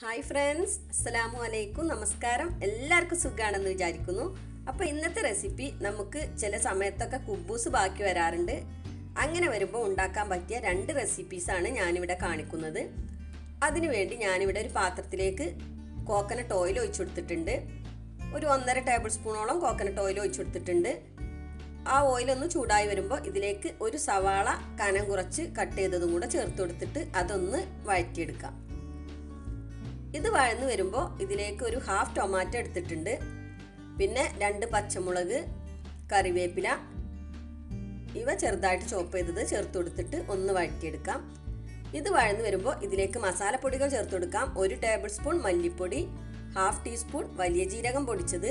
hi friends അസ്സലാമു അലൈക്കും നമസ്കാരം എല്ലാവർക്കും സുഖാണെന്ന് വിചാരിക്കുന്നു അപ്പോൾ ഇന്നത്തെ റെസിപ്പി നമുക്ക് ചില സമയത്തൊക്കെ കുബൂസ് ബാക്കി വരാറുണ്ട് അങ്ങനെ വരുമ്പോൾ ഉണ്ടാക്കാൻ പറ്റിയ രണ്ട് റെസിപ്പീസാണ് ഞാനിവിടെ കാണിക്കുന്നത് അതിനുവേണ്ടി ഞാനിവിടെ ഒരു പാത്രത്തിലേക്ക് കോക്കനട്ട് ഓയിൽ ഒഴിച്ചു കൊടുത്തിട്ടുണ്ട് ഒരു ഒന്നര ടേബിൾ സ്പൂണോളം കോക്കനട്ട് ഓയിൽ ഒഴിച്ചു കൊടുത്തിട്ടുണ്ട് ആ ഓയിലൊന്ന് ചൂടായി വരുമ്പോൾ ഇതിലേക്ക് ഒരു സവാള കനം കുറച്ച് കട്ട് ചെയ്തതും കൂടെ ചേർത്ത് കൊടുത്തിട്ട് അതൊന്ന് വഴറ്റിയെടുക്കാം ഇത് വഴന്ന് വരുമ്പോൾ ഇതിലേക്ക് ഒരു ഹാഫ് ടൊമാറ്റോ എടുത്തിട്ടുണ്ട് പിന്നെ രണ്ട് പച്ചമുളക് കറിവേപ്പില ഇവ ചെറുതായിട്ട് ചോപ്പ് ചെയ്തത് ചേർത്ത് കൊടുത്തിട്ട് ഒന്ന് വഴറ്റിയെടുക്കാം ഇത് വഴന്ന് വരുമ്പോൾ ഇതിലേക്ക് മസാലപ്പൊടികൾ ചേർത്ത് കൊടുക്കാം ഒരു ടേബിൾ സ്പൂൺ മല്ലിപ്പൊടി ഹാഫ് ടീസ്പൂൺ വലിയ ജീരകം പൊടിച്ചത്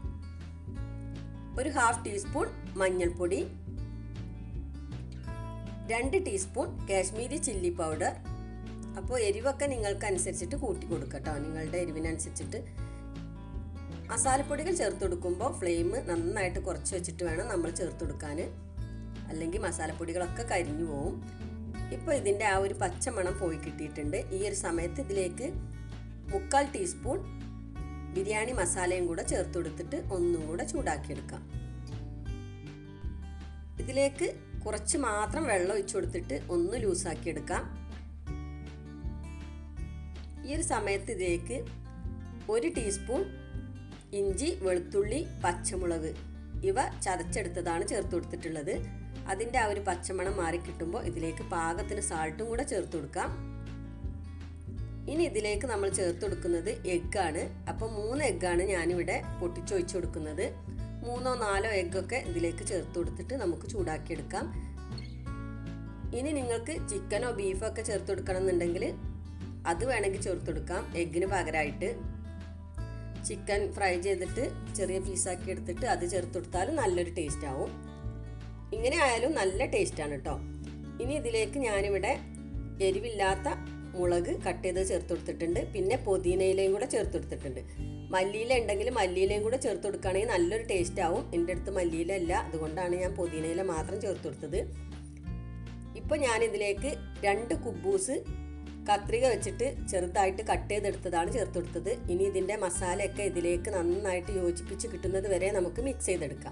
ഒരു ഹാഫ് ടീസ്പൂൺ മഞ്ഞൾപ്പൊടി രണ്ട് ടീസ്പൂൺ കാശ്മീരി ചില്ലി പൗഡർ അപ്പോൾ എരിവൊക്കെ നിങ്ങൾക്ക് അനുസരിച്ചിട്ട് കൂട്ടി കൊടുക്കട്ടോ നിങ്ങളുടെ എരിവിനനുസരിച്ചിട്ട് മസാലപ്പൊടികൾ ചേർത്ത് കൊടുക്കുമ്പോൾ ഫ്ലെയിം നന്നായിട്ട് കുറച്ച് വെച്ചിട്ട് വേണം നമ്മൾ ചേർത്ത് കൊടുക്കാൻ അല്ലെങ്കിൽ മസാലപ്പൊടികളൊക്കെ കരിഞ്ഞു പോവും ഇപ്പോൾ ഇതിൻ്റെ ആ ഒരു പച്ചമണം പോയി കിട്ടിയിട്ടുണ്ട് ഈ ഒരു സമയത്ത് ഇതിലേക്ക് മുക്കാൽ ടീസ്പൂൺ ബിരിയാണി മസാലയും കൂടെ ചേർത്ത് കൊടുത്തിട്ട് ഒന്നും കൂടെ ചൂടാക്കിയെടുക്കാം ഇതിലേക്ക് കുറച്ച് മാത്രം വെള്ളം ഒഴിച്ചു കൊടുത്തിട്ട് ഒന്ന് ലൂസാക്കി എടുക്കാം ഈ ഒരു സമയത്ത് ഇതിലേക്ക് ഒരു ടീസ്പൂൺ ഇഞ്ചി വെളുത്തുള്ളി പച്ചമുളക് ഇവ ചതച്ചെടുത്തതാണ് ചേർത്ത് കൊടുത്തിട്ടുള്ളത് അതിൻ്റെ ആ ഒരു പച്ചമണം മാറി കിട്ടുമ്പോൾ ഇതിലേക്ക് പാകത്തിന് സാൾട്ടും കൂടെ ചേർത്ത് കൊടുക്കാം ഇനി ഇതിലേക്ക് നമ്മൾ ചേർത്ത് കൊടുക്കുന്നത് എഗ്ഗാണ് അപ്പോൾ മൂന്ന് എഗ്ഗാണ് ഞാനിവിടെ പൊട്ടിച്ചൊഴിച്ചു കൊടുക്കുന്നത് മൂന്നോ നാലോ എഗ്ഗൊക്കെ ഇതിലേക്ക് ചേർത്ത് കൊടുത്തിട്ട് നമുക്ക് ചൂടാക്കിയെടുക്കാം ഇനി നിങ്ങൾക്ക് ചിക്കനോ ബീഫോ ഒക്കെ ചേർത്ത് കൊടുക്കണം എന്നുണ്ടെങ്കിൽ അത് വേണമെങ്കിൽ ചേർത്ത് കൊടുക്കാം എഗ്ഗിന് പകരമായിട്ട് ചിക്കൻ ഫ്രൈ ചെയ്തിട്ട് ചെറിയ പീസാക്കി എടുത്തിട്ട് അത് ചേർത്ത് കൊടുത്താലും നല്ലൊരു ടേസ്റ്റ് ആവും ഇങ്ങനെ ആയാലും നല്ല ടേസ്റ്റാണ് കേട്ടോ ഇനി ഇതിലേക്ക് ഞാനിവിടെ എരിവില്ലാത്ത മുളക് കട്ട് ചെയ്ത് ചേർത്ത് കൊടുത്തിട്ടുണ്ട് പിന്നെ പുതിനയിലയും കൂടെ ചേർത്ത് കൊടുത്തിട്ടുണ്ട് മല്ലിയില ഉണ്ടെങ്കിൽ മല്ലിയിലയും കൂടെ ചേർത്ത് കൊടുക്കുകയാണെങ്കിൽ നല്ലൊരു ടേസ്റ്റ് ആവും എൻ്റെ അടുത്ത് മല്ലിയില അല്ല അതുകൊണ്ടാണ് ഞാൻ പുതിനയില മാത്രം ചേർത്ത് കൊടുത്തത് ഇപ്പോൾ ഞാൻ ഇതിലേക്ക് രണ്ട് കുബൂസ് കത്രിക വെച്ചിട്ട് ചെറുതായിട്ട് കട്ട് ചെയ്തെടുത്തതാണ് ചേർത്ത് കൊടുത്തത് ഇനി ഇതിൻ്റെ മസാലയൊക്കെ ഇതിലേക്ക് നന്നായിട്ട് യോജിപ്പിച്ച് കിട്ടുന്നത് വരെ നമുക്ക് മിക്സ് ചെയ്തെടുക്കാം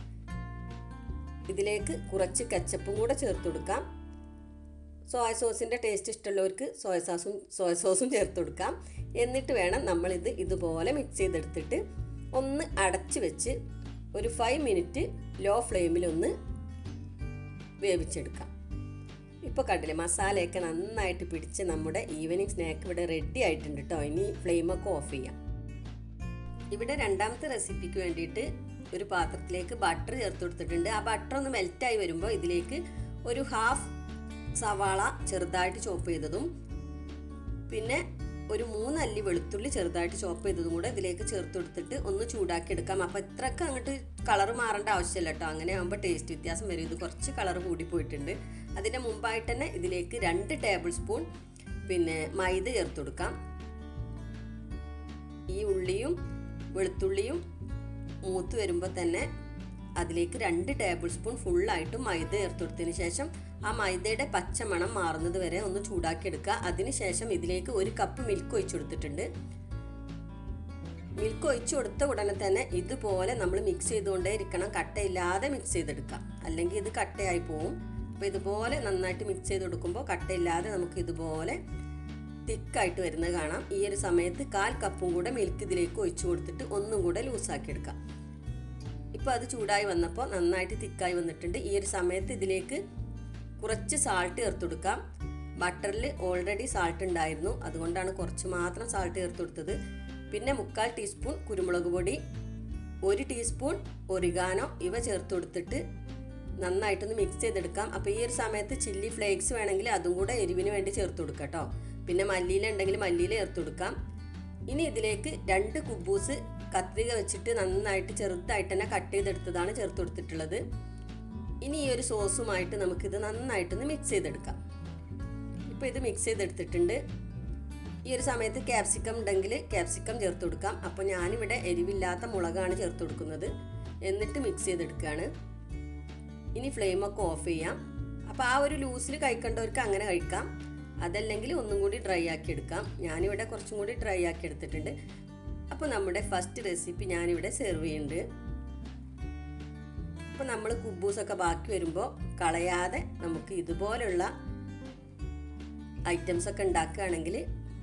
ഇതിലേക്ക് കുറച്ച് കച്ചപ്പും കൂടെ ചേർത്ത് കൊടുക്കാം സോയ സോസിൻ്റെ ടേസ്റ്റ് ഇഷ്ടമുള്ളവർക്ക് സോയ സോസും സോയ സോസും ചേർത്ത് കൊടുക്കാം എന്നിട്ട് വേണം നമ്മളിത് ഇതുപോലെ മിക്സ് ചെയ്തെടുത്തിട്ട് ഒന്ന് അടച്ച് വെച്ച് ഒരു ഫൈവ് മിനിറ്റ് ലോ ഫ്ലെയിമിലൊന്ന് വേവിച്ചെടുക്കാം ഇപ്പോൾ കണ്ടില്ലേ മസാലയൊക്കെ നന്നായിട്ട് പിടിച്ച് നമ്മുടെ ഈവനിങ് സ്നാക്ക് ഇവിടെ റെഡി ആയിട്ടുണ്ട് കേട്ടോ ഇനി ഫ്ലെയിമൊക്കെ ഓഫ് ചെയ്യാം ഇവിടെ രണ്ടാമത്തെ റെസിപ്പിക്ക് വേണ്ടിയിട്ട് ഒരു പാത്രത്തിലേക്ക് ബട്ടർ ചേർത്ത് കൊടുത്തിട്ടുണ്ട് ആ ബട്ടർ ഒന്ന് മെൽറ്റായി വരുമ്പോൾ ഇതിലേക്ക് ഒരു ഹാഫ് സവാള ചെറുതായിട്ട് ചോപ്പ് ചെയ്തതും പിന്നെ ഒരു മൂന്നല്ലി വെളുത്തുള്ളി ചെറുതായിട്ട് ചോപ്പ് ചെയ്തതും കൂടെ ഇതിലേക്ക് ചേർത്ത് കൊടുത്തിട്ട് ഒന്ന് ചൂടാക്കി എടുക്കാം അപ്പോൾ ഇത്രയൊക്കെ അങ്ങോട്ട് കളർ മാറേണ്ട ആവശ്യമില്ല കേട്ടോ അങ്ങനെ ആകുമ്പോൾ ടേസ്റ്റ് വ്യത്യാസം വരും ഇത് കുറച്ച് കളർ കൂടി പോയിട്ടുണ്ട് അതിൻ്റെ മുമ്പായിട്ട് തന്നെ ഇതിലേക്ക് രണ്ട് ടേബിൾ സ്പൂൺ പിന്നെ മൈദ ചേർത്ത് കൊടുക്കാം ഈ ഉള്ളിയും വെളുത്തുള്ളിയും മൂത്ത് വരുമ്പോൾ തന്നെ അതിലേക്ക് രണ്ട് ടേബിൾ സ്പൂൺ ഫുള്ളായിട്ട് മൈദ ചേർത്ത് കൊടുത്തതിന് ശേഷം ആ മൈദയുടെ പച്ചമണം മാറുന്നത് വരെ ഒന്ന് ചൂടാക്കി എടുക്കുക അതിനുശേഷം ഇതിലേക്ക് ഒരു കപ്പ് മിൽക്ക് ഒഴിച്ചു കൊടുത്തിട്ടുണ്ട് മിൽക്ക് ഒഴിച്ചു കൊടുത്ത ഉടനെ തന്നെ ഇതുപോലെ നമ്മൾ മിക്സ് ചെയ്തുകൊണ്ടേ ഇരിക്കണം കട്ടയില്ലാതെ മിക്സ് ചെയ്തെടുക്കാം അല്ലെങ്കിൽ ഇത് കട്ടയായി പോവും അപ്പോൾ ഇതുപോലെ നന്നായിട്ട് മിക്സ് ചെയ്ത് കൊടുക്കുമ്പോൾ കട്ടയില്ലാതെ നമുക്ക് ഇതുപോലെ തിക്കായിട്ട് വരുന്നത് കാണാം ഈ ഒരു സമയത്ത് കാൽ കപ്പും കൂടെ മിൽക്ക് ഇതിലേക്ക് ഒഴിച്ചു കൊടുത്തിട്ട് ഒന്നും കൂടെ ലൂസാക്കി എടുക്കാം ഇപ്പോൾ അത് ചൂടായി വന്നപ്പോൾ നന്നായിട്ട് തിക്കായി വന്നിട്ടുണ്ട് ഈ ഒരു സമയത്ത് ഇതിലേക്ക് കുറച്ച് സാൾട്ട് ചേർത്ത് കൊടുക്കാം ബട്ടറിൽ ഓൾറെഡി സാൾട്ട് ഉണ്ടായിരുന്നു അതുകൊണ്ടാണ് കുറച്ച് മാത്രം സാൾട്ട് ചേർത്ത് കൊടുത്തത് പിന്നെ മുക്കാൽ ടീസ്പൂൺ കുരുമുളക് പൊടി ഒരു ടീസ്പൂൺ ഒറിഗാനോ ഇവ ചേർത്ത് കൊടുത്തിട്ട് നന്നായിട്ടൊന്ന് മിക്സ് ചെയ്തെടുക്കാം അപ്പോൾ ഈ ഒരു സമയത്ത് ചില്ലി ഫ്ലേക്സ് വേണമെങ്കിൽ അതും കൂടെ എരിവിന് വേണ്ടി ചേർത്ത് കൊടുക്കാം കേട്ടോ പിന്നെ മല്ലിയില ഉണ്ടെങ്കിൽ മല്ലിയില ചേർത്ത് കൊടുക്കാം ഇനി ഇതിലേക്ക് രണ്ട് കുബൂസ് കത്രിക വെച്ചിട്ട് നന്നായിട്ട് ചെറുതായിട്ട് തന്നെ കട്ട് ചെയ്തെടുത്തതാണ് ചേർത്ത് കൊടുത്തിട്ടുള്ളത് ഇനി ഈ ഒരു സോസുമായിട്ട് നമുക്കിത് നന്നായിട്ടൊന്ന് മിക്സ് ചെയ്തെടുക്കാം ഇപ്പോൾ ഇത് മിക്സ് ചെയ്തെടുത്തിട്ടുണ്ട് ഈ ഒരു സമയത്ത് ക്യാപ്സിക്കം ഉണ്ടെങ്കിൽ ക്യാപ്സിക്കം ചേർത്ത് കൊടുക്കാം അപ്പോൾ ഞാനിവിടെ എരിവില്ലാത്ത മുളകാണ് ചേർത്ത് കൊടുക്കുന്നത് എന്നിട്ട് മിക്സ് ചെയ്തെടുക്കുകയാണ് ഇനി ഫ്ലെയിമൊക്കെ ഓഫ് ചെയ്യാം അപ്പോൾ ആ ഒരു ലൂസിൽ കഴിക്കേണ്ടവർക്ക് അങ്ങനെ കഴിക്കാം അതല്ലെങ്കിൽ ഒന്നും കൂടി ഡ്രൈ ആക്കി എടുക്കാം ഞാനിവിടെ കുറച്ചും കൂടി ഡ്രൈ ആക്കി എടുത്തിട്ടുണ്ട് അപ്പോൾ നമ്മുടെ ഫസ്റ്റ് റെസിപ്പി ഞാനിവിടെ സെർവ് ചെയ്യുന്നുണ്ട് അപ്പോൾ നമ്മൾ കുബൂസൊക്കെ ബാക്കി വരുമ്പോൾ കളയാതെ നമുക്ക് ഇതുപോലുള്ള ഐറ്റംസ് ഒക്കെ ഉണ്ടാക്കുകയാണെങ്കിൽ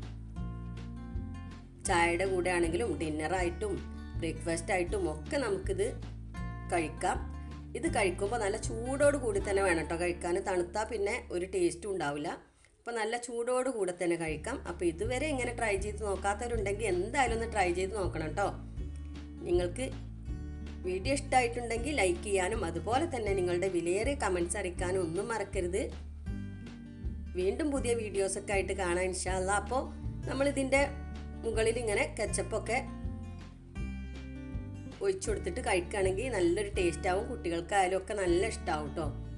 ചായയുടെ കൂടെ ആണെങ്കിലും ഡിന്നറായിട്ടും ബ്രേക്ക്ഫാസ്റ്റ് ആയിട്ടും ഒക്കെ നമുക്കിത് കഴിക്കാം ഇത് കഴിക്കുമ്പോൾ നല്ല ചൂടോട് കൂടി തന്നെ വേണം കേട്ടോ കഴിക്കാൻ തണുത്താൽ പിന്നെ ഒരു ടേസ്റ്റും ഉണ്ടാവില്ല അപ്പോൾ നല്ല ചൂടോട് കൂടെ തന്നെ കഴിക്കാം അപ്പോൾ ഇതുവരെ ഇങ്ങനെ ട്രൈ ചെയ്ത് നോക്കാത്തവരുണ്ടെങ്കിൽ എന്തായാലും ഒന്ന് ട്രൈ ചെയ്ത് നോക്കണം കേട്ടോ നിങ്ങൾക്ക് വീഡിയോ ഇഷ്ടമായിട്ടുണ്ടെങ്കിൽ ലൈക്ക് ചെയ്യാനും അതുപോലെ തന്നെ നിങ്ങളുടെ വിലയേറിയ കമൻസ് അറിയിക്കാനും ഒന്നും മറക്കരുത് വീണ്ടും പുതിയ വീഡിയോസൊക്കെ ആയിട്ട് കാണാൻ ഇൻഷാല്ല അപ്പോൾ നമ്മളിതിൻ്റെ മുകളിൽ ഇങ്ങനെ കെച്ചപ്പൊക്കെ ഒഴിച്ചു കൊടുത്തിട്ട് കഴിക്കുകയാണെങ്കിൽ നല്ലൊരു ടേസ്റ്റ് ആവും കുട്ടികൾക്കായാലും ഒക്കെ നല്ല ഇഷ്ടമാവും കേട്ടോ